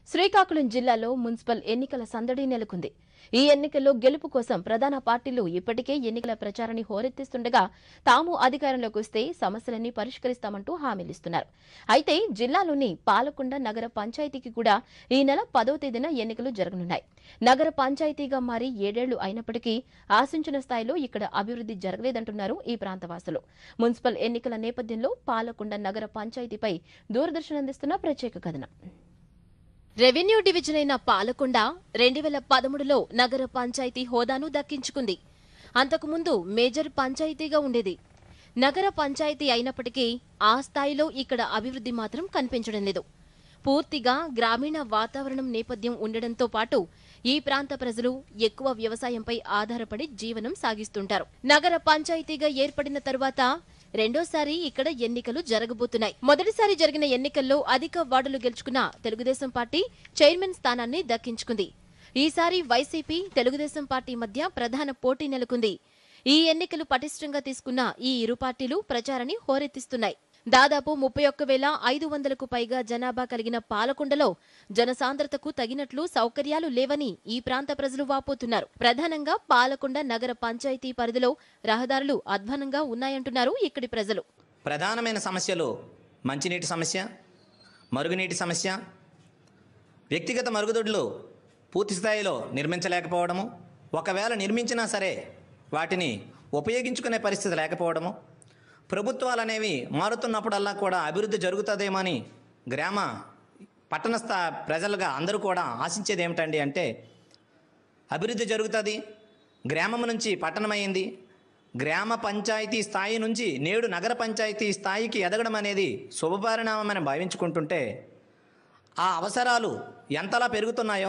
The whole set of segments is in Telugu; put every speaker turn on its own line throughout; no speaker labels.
శ్రీకాకుళం జిల్లాలో మున్సిపల్ ఎన్నికల సందడి నెలకొంది ఈ ఎన్నికల్లో గెలుపు కోసం ప్రధాన పార్టీలు ఇప్పటికే ఎన్నికల ప్రచారాన్ని హోరెత్తిస్తుండగా తాము అధికారంలోకి వస్తే సమస్యలన్నీ పరిష్కరిస్తామంటూ హామీలిస్తున్నారు అయితే జిల్లాలోని పాలకొండ నగర పంచాయతీకి కూడా ఈ నెల పదో తేదీన ఎన్నికలు జరగనున్నాయి నగర పంచాయతీగా మారి ఏడేళ్లు అయినప్పటికీ ఆశించిన స్థాయిలో ఇక్కడ అభివృద్ధి జరగలేదంటున్నారు ఈ ప్రాంతవాసులు మున్సిపల్ ఎన్నికల నేపథ్యంలో పాలకొండ నగర పంచాయతీపై దూరదర్శన్ అందిస్తున్న ప్రత్యేక కథనం రెవెన్యూ డివిజన్ అయిన పాలకొండ రెండు వేల పదమూడులో నగర పంచాయతీ హోదాను దక్కించుకుంది అంతకుముందు మేజర్ పంచాయతీగా ఉండేది నగర పంచాయతీ అయినప్పటికీ ఆ స్థాయిలో ఇక్కడ అభివృద్ధి మాత్రం కనిపించడం లేదు పూర్తిగా గ్రామీణ వాతావరణం నేపథ్యం ఉండడంతో పాటు ఈ ప్రాంత ప్రజలు ఎక్కువ వ్యవసాయంపై ఆధారపడి జీవనం సాగిస్తుంటారు నగర పంచాయతీగా ఏర్పడిన తరువాత రెండోసారి ఇక్కడ ఎన్నికలు జరగబోతున్నాయి మొదటిసారి జరిగిన ఎన్నికల్లో అధిక వార్డులు గెలుచుకున్న తెలుగుదేశం పార్టీ చైర్మన్ స్థానాన్ని దక్కించుకుంది ఈసారి వైసీపీ తెలుగుదేశం పార్టీ మధ్య ప్రధాన పోటీ నెలకొంది ఈ ఎన్నికలు పటిష్టంగా తీసుకున్న ఈ ఇరు పార్టీలు ప్రచారాన్ని హోరెత్తిస్తున్నాయి దాదాపు ముప్పై ఒక్క వేల ఐదు వందలకు పైగా జనాభా కలిగిన పాలకొండలో జనసాంద్రతకు తగినట్లు సౌకర్యాలు లేవని ఈ ప్రాంత ప్రజలు వాపోతున్నారు ప్రధానంగా పాలకొండ నగర పంచాయతీ పరిధిలో రహదారులు అధ్వానంగా ఉన్నాయంటున్నారు ఇక్కడి ప్రజలు
ప్రధానమైన సమస్యలు మంచినీటి సమస్య మరుగునీటి సమస్య వ్యక్తిగత మరుగుదొడ్లు పూర్తి స్థాయిలో నిర్మించలేకపోవడము ఒకవేళ నిర్మించినా సరే వాటిని ఉపయోగించుకునే పరిస్థితి లేకపోవడము ప్రభుత్వాలు అనేవి మారుతున్నప్పుడల్లా కూడా అభివృద్ధి జరుగుతుందేమో అని గ్రామ పట్టణ స్థా ప్రజలుగా అందరూ కూడా ఆశించేది ఏమిటండి అంటే అభివృద్ధి జరుగుతుంది గ్రామం నుంచి పట్టణమైంది గ్రామ పంచాయతీ స్థాయి నుంచి నేడు నగర పంచాయతీ స్థాయికి ఎదగడం అనేది శుభపరిణామమని భావించుకుంటుంటే ఆ అవసరాలు ఎంతలా పెరుగుతున్నాయో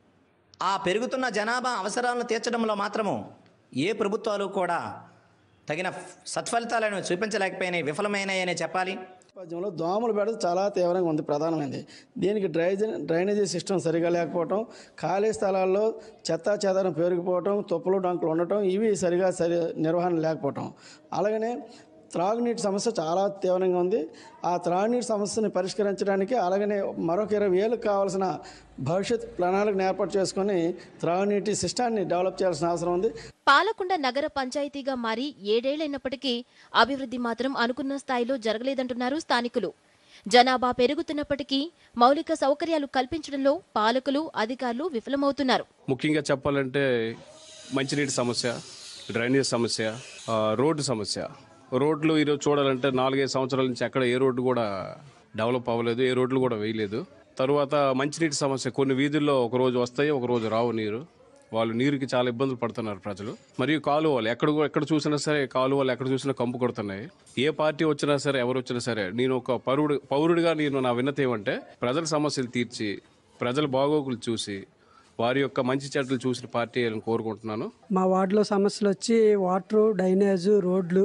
ఆ పెరుగుతున్న జనాభా అవసరాలను తీర్చడంలో మాత్రము ఏ ప్రభుత్వాలు కూడా తగిన సత్ఫలితాలను చూపించలేకపోయినాయి విఫలమైనాయనే చెప్పాలి
నేపథ్యంలో దోమల బెడ చాలా తీవ్రంగా ఉంది ప్రధానమైనది దీనికి డ్రైనేజ్ డ్రైనేజీ సిస్టమ్ సరిగా లేకపోవటం ఖాళీ స్థలాల్లో చెత్తా చెదారం పెరిగిపోవటం తుప్పలు డొంకలు ఉండటం ఇవి సరిగా సరి నిర్వహణ లేకపోవటం అలాగనే త్రాగునీటి సమస్య చాలా తీవ్రంగా ఉంది ఆ త్రాగునీటి సమస్యని పరిష్కరించడానికి అలాగనే మరొక ఇరవై ఏళ్ళకు కావాల్సిన భవిష్యత్ ప్రణాళికను ఏర్పాటు చేసుకొని త్రాగునీటి సిస్టాన్ని డెవలప్ చేయాల్సిన అవసరం ఉంది
పాలకొండ నగర పంచాయతీగా మారి ఏడేళ్లైనప్పటికీ అభివృద్ధి మాత్రం అనుకున్న స్థాయిలో జరగలేదంటున్నారు స్థానికులు జనాభా పెరుగుతున్నప్పటికీ మౌలిక సౌకర్యాలు కల్పించడంలో పాలకులు అధికారులు విఫలమవుతున్నారు
ముఖ్యంగా చెప్పాలంటే మంచినీటి సమస్య డ్రైనేజ్ సమస్య ఆ, రోడ్డు సమస్య రోడ్లు ఈరోజు చూడాలంటే నాలుగైదు సంవత్సరాల నుంచి ఎక్కడ ఏ రోడ్డు కూడా డెవలప్ అవ్వలేదు ఏ రోడ్లు కూడా వేయలేదు తరువాత మంచినీటి సమస్య కొన్ని వీధుల్లో ఒక రోజు వస్తాయి ఒక రోజు రావు నీరు వాళ్ళు నీరుకి చాలా ఇబ్బందులు పడుతున్నారు ప్రజలు మరియు కాలువలు ఎక్కడ కూ- ఎక్కడ చూసినా సరే కాలువలు ఎక్కడ చూసినా కంపు కొడుతున్నాయి ఏ పార్టీ వచ్చినా సరే ఎవరు వచ్చినా సరే నేను ఒక పౌరుడు పౌరుడిగా నేను నా విన్నతి ఏమంటే ప్రజల సమస్యలు తీర్చి ప్రజల బాగోగులు చూసి వారి యొక్క మంచి చెడ్డలు చూసిన పార్టీ అని కోరుకుంటున్నాను
మా వార్డులో సమస్యలు వచ్చి వాటరు డ్రైనేజు రోడ్లు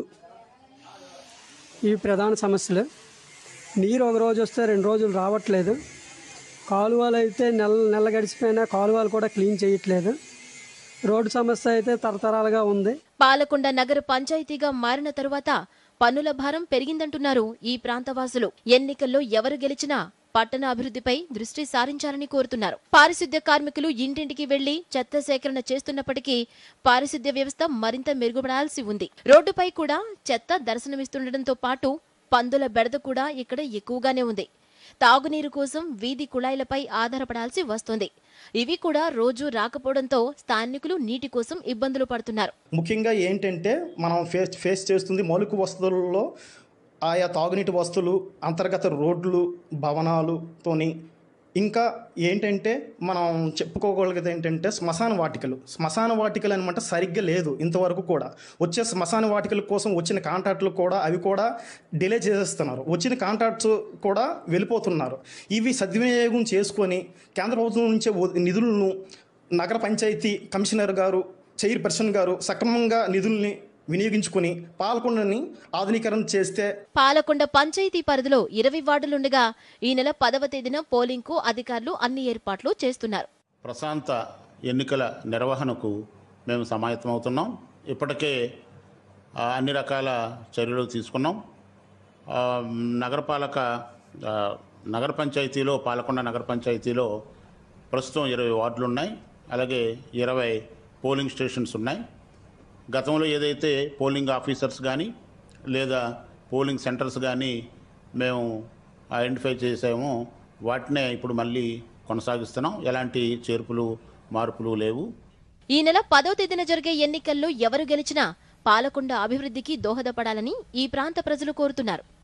ఇవి ప్రధాన సమస్యలు నీరు ఒక రోజు వస్తే రెండు రోజులు రావట్లేదు కాలువలు అయితే నెల నెల గడిచిపోయినా కాలువలు కూడా క్లీన్ చేయట్లేదు రోడ్డు సమస్య అయితే తరతరాలుగా ఉంది
పాలకొండ నగర పంచాయతీగా మారిన తరువాత పన్నుల భారం పెరిగిందంటున్నారు ఈ ప్రాంతవాసులు ఎన్నికల్లో ఎవరు గెలిచినా పట్టణ అభివృద్ధిపై దృష్టి సారించాలని కోరుతున్నారు పారిశుద్ధ్య కార్మికులు ఇంటింటికి వెళ్లి చెత్త సేకరణ చేస్తున్నప్పటికీ పారిశుద్ధ్య వ్యవస్థ మరింత మెరుగుపడాల్సి ఉంది రోడ్డుపై కూడా చెత్త దర్శనమిస్తుండటంతో పాటు పందుల బెడద కూడా ఇక్కడ ఎక్కువగానే ఉంది తాగునీరు కోసం వీధి కుళాయిలపై ఆధారపడాల్సి వస్తుంది ఇవి కూడా రోజు రాకపోవడంతో స్థానికులు నీటి కోసం ఇబ్బందులు పడుతున్నారు
ముఖ్యంగా ఏంటంటే మనం ఫేస్ ఫేస్ చేస్తుంది మౌలిక వసతులలో ఆయా తాగునీటి వస్తువులు అంతర్గత రోడ్లు భవనాలుతోని ఇంకా ఏంటంటే మనం చెప్పుకోగలిగేది ఏంటంటే శ్మశాన వాటికలు శ్మశాన వాటికలు అనమాట సరిగ్గా లేదు ఇంతవరకు కూడా వచ్చే శ్మశాన వాటికల కోసం వచ్చిన కాంట్రాక్టులు కూడా అవి కూడా డిలే చేసేస్తున్నారు వచ్చిన కాంట్రాక్ట్స్ కూడా వెళ్ళిపోతున్నారు ఇవి సద్వినియోగం చేసుకొని కేంద్ర ప్రభుత్వం నుంచే వ- నిధులను నగర పంచాయతీ కమిషనర్ గారు చైర్పర్సన్ గారు సక్రమంగా నిధుల్ని వినియోగించుకొని పాల్కొండని ఆధునీకరణ చేస్తే
పాలకొండ పంచాయతీ పరిధిలో ఇరవై వార్డులుండగా ఈ నెల పదవ తేదీన పోలింగ్ కు అధికారులు అన్ని ఏర్పాట్లు చేస్తున్నారు
ప్రశాంత ఎన్నికల నిర్వహణకు మేము సమాయత్తమవుతున్నాం ఇప్పటికే ఆ, అన్ని రకాల చర్యలు తీసుకున్నాం ఆ, నగరపాలక ఆ, నగర పంచాయతీలో పాలకొండ నగర పంచాయతీలో ప్రస్తుతం ఇరవై వార్డులు ఉన్నాయి అలాగే ఇరవై పోలింగ్ స్టేషన్స్ ఉన్నాయి గతంలో ఏదైతే పోలింగ్ ఆఫీసర్స్ కానీ లేదా పోలింగ్ సెంటర్స్ కానీ మేము ఐడెంటిఫై చేసామో వాటినే ఇప్పుడు మళ్ళీ కొనసాగిస్తున్నాం ఎలాంటి చేర్పులు మార్పులు లేవు
ఈ నెల పదో తేదీన జరిగే ఎన్నికల్లో ఎవరు గెలిచినా పాలకొండ అభివృద్ధికి దోహదపడాలని ఈ ప్రాంత ప్రజలు కోరుతున్నారు